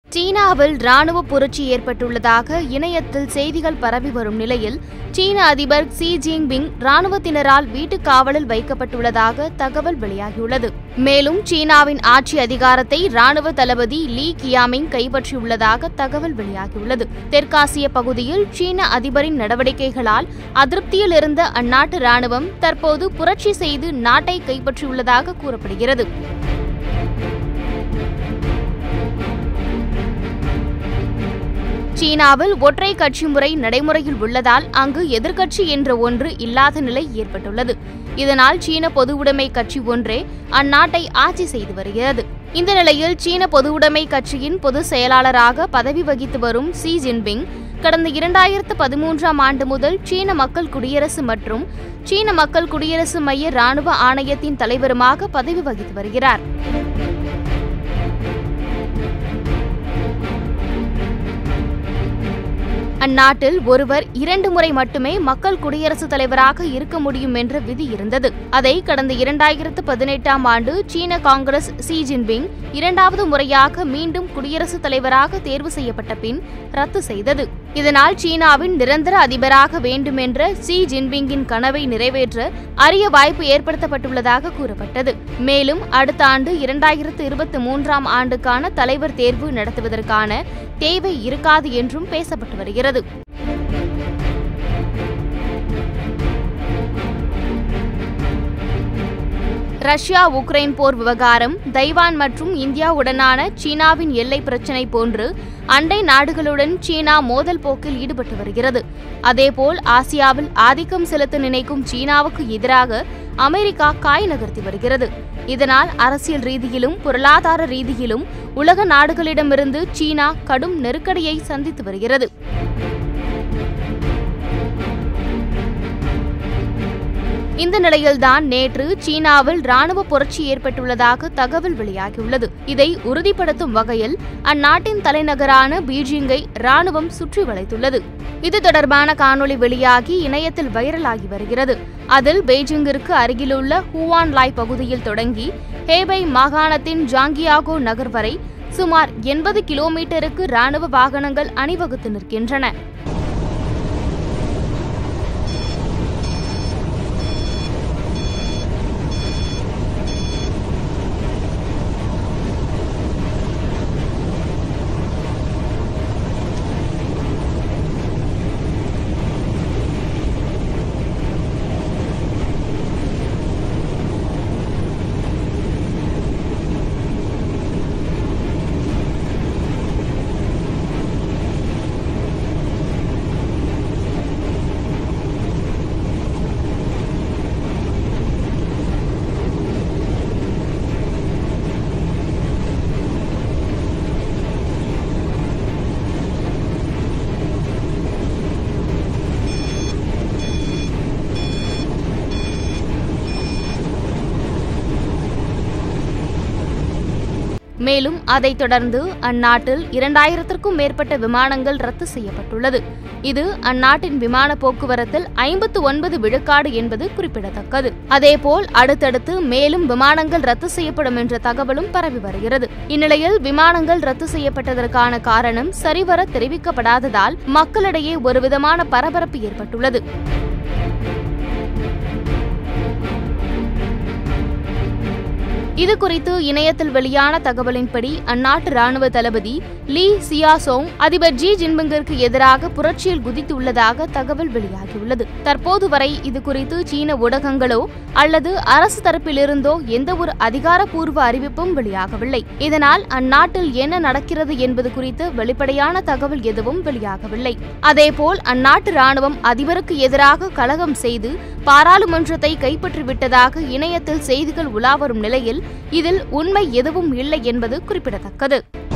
சீனாவில் ராணுவ புரட்சி ஏற்பட்டுள்ளதாக இணையத்தில் செய்திகள் பரவி வரும் நிலையில் சீன அதிபர் ஷி ஜின்பிங் ராணுவத்தினரால் வீட்டுக் காவலில் வைக்கப்பட்டுள்ளதாக தகவல் வெளியாகியுள்ளது மேலும் சீனாவின் ஆட்சி அதிகாரத்தை ராணுவ தளபதி லீ கியாமிங் கைப்பற்றியுள்ளதாக தகவல் வெளியாகியுள்ளது தெற்காசிய பகுதியில் சீன அதிபரின் நடவடிக்கைகளால் அதிருப்தியில் இருந்த அந்நாட்டு ராணுவம் தற்போது புரட்சி செய்து நாட்டை கைப்பற்றியுள்ளதாக கூறப்படுகிறது சீனாவில் ஒற்றை கட்சி முறை நடைமுறையில் உள்ளதால் அங்கு எதிர்க்கட்சி என்ற ஒன்று இல்லாத நிலை ஏற்பட்டுள்ளது இதனால் சீன பொதுவுடைமை கட்சி ஒன்றே அந்நாட்டை ஆட்சி செய்து வருகிறது இந்த நிலையில் சீன பொதுவுடைமை கட்சியின் பொதுச் செயலாளராக பதவி வகித்து வரும் ஷி ஜின்பிங் கடந்த இரண்டாயிரத்து பதிமூன்றாம் ஆண்டு முதல் சீன மக்கள் குடியரசு மற்றும் சீன மக்கள் குடியரசு மைய ராணுவ ஆணையத்தின் தலைவருமாக பதவி வகித்து வருகிறார் அந்நாட்டில் ஒருவர் இரண்டு முறை மட்டுமே மக்கள் குடியரசுத் தலைவராக இருக்க முடியும் என்ற விதி இருந்தது அதை கடந்த இரண்டாயிரத்து பதினெட்டாம் ஆண்டு சீன காங்கிரஸ் ஷி ஜின்பிங் இரண்டாவது முறையாக மீண்டும் குடியரசுத் தலைவராக தேர்வு செய்யப்பட்ட பின் ரத்து செய்தது இதனால் சீனாவின் நிரந்தர அதிபராக வேண்டும் என்ற ஷி ஜின்பிங்கின் கனவை நிறைவேற்ற அரிய வாய்ப்பு ஏற்படுத்தப்பட்டுள்ளதாக கூறப்பட்டது மேலும் அடுத்த ஆண்டு இரண்டாயிரத்து இருபத்தி மூன்றாம் ஆண்டுக்கான தலைவர் தேர்வு நடத்துவதற்கான தேவை இருக்காது என்றும் பேசப்பட்டு வருகிறது ரஷ்யா உக்ரைன் போர் விவகாரம் தைவான் மற்றும் இந்தியாவுடனான சீனாவின் எல்லை பிரச்சினை போன்று அண்டை நாடுகளுடன் சீனா மோதல் போக்கில் ஈடுபட்டு வருகிறது அதேபோல் ஆசியாவில் ஆதிக்கம் செலுத்த நினைக்கும் சீனாவுக்கு எதிராக அமெரிக்கா காய் நகர்த்தி வருகிறது இதனால் அரசியல் ரீதியிலும் பொருளாதார ரீதியிலும் உலக நாடுகளிடமிருந்து சீனா கடும் நெருக்கடியை சந்தித்து வருகிறது இந்த நிலையில்தான் நேற்று சீனாவில் ராணுவ புரட்சி ஏற்பட்டுள்ளதாக தகவல் வெளியாகியுள்ளது இதை உறுதிப்படுத்தும் வகையில் அந்நாட்டின் தலைநகரான பீஜிங்கை ராணுவம் சுற்றி வளைத்துள்ளது இது தொடர்பான காணொளி வெளியாகி இணையத்தில் வைரலாகி வருகிறது அதில் பெய்ஜிங்கிற்கு அருகிலுள்ள ஹூவான் லாய் பகுதியில் தொடங்கி ஹேபை மாகாணத்தின் ஜாங்கியாகோ நகர் வரை சுமார் எண்பது கிலோமீட்டருக்கு ராணுவ வாகனங்கள் அணிவகுத்து நிற்கின்றன மேலும் அதைத் தொடர்ந்து அந்நாட்டில் இரண்டாயிரத்திற்கும் மேற்பட்ட விமானங்கள் ரத்து செய்யப்பட்டுள்ளது இது அந்நாட்டின் விமான போக்குவரத்தில் ஐம்பத்து ஒன்பது விழுக்காடு என்பது குறிப்பிடத்தக்கது அதேபோல் அடுத்தடுத்து மேலும் விமானங்கள் ரத்து செய்யப்படும் என்ற தகவலும் பரவி வருகிறது இந்நிலையில் விமானங்கள் ரத்து செய்யப்பட்டதற்கான காரணம் சரிவர தெரிவிக்கப்படாததால் மக்களிடையே ஒருவிதமான பரபரப்பு ஏற்பட்டுள்ளது இது குறித்து இணையத்தில் வெளியான தகவலின்படி அந்நாட்டு ராணுவ தளபதி லீ சியாசோங் அதிபர் ஜி ஜின்பிங்கிற்கு எதிராக புரட்சியில் குதித்துள்ளதாக தகவல் வெளியாகியுள்ளது தற்போது வரை இது குறித்து சீன ஊடகங்களோ அல்லது அரசு தரப்பிலிருந்தோ எந்த ஒரு அதிகாரப்பூர்வ அறிவிப்பும் வெளியாகவில்லை இதனால் அந்நாட்டில் என்ன நடக்கிறது என்பது குறித்து வெளிப்படையான தகவல் எதுவும் வெளியாகவில்லை அதேபோல் அந்நாட்டு ராணுவம் அதிபருக்கு எதிராக கலகம் செய்து பாராளுமன்றத்தை கைப்பற்றிவிட்டதாக இணையத்தில் செய்திகள் உலாவரும் நிலையில் இதில் உண்மை எதுவும் இல்லை என்பது குறிப்பிடத்தக்கது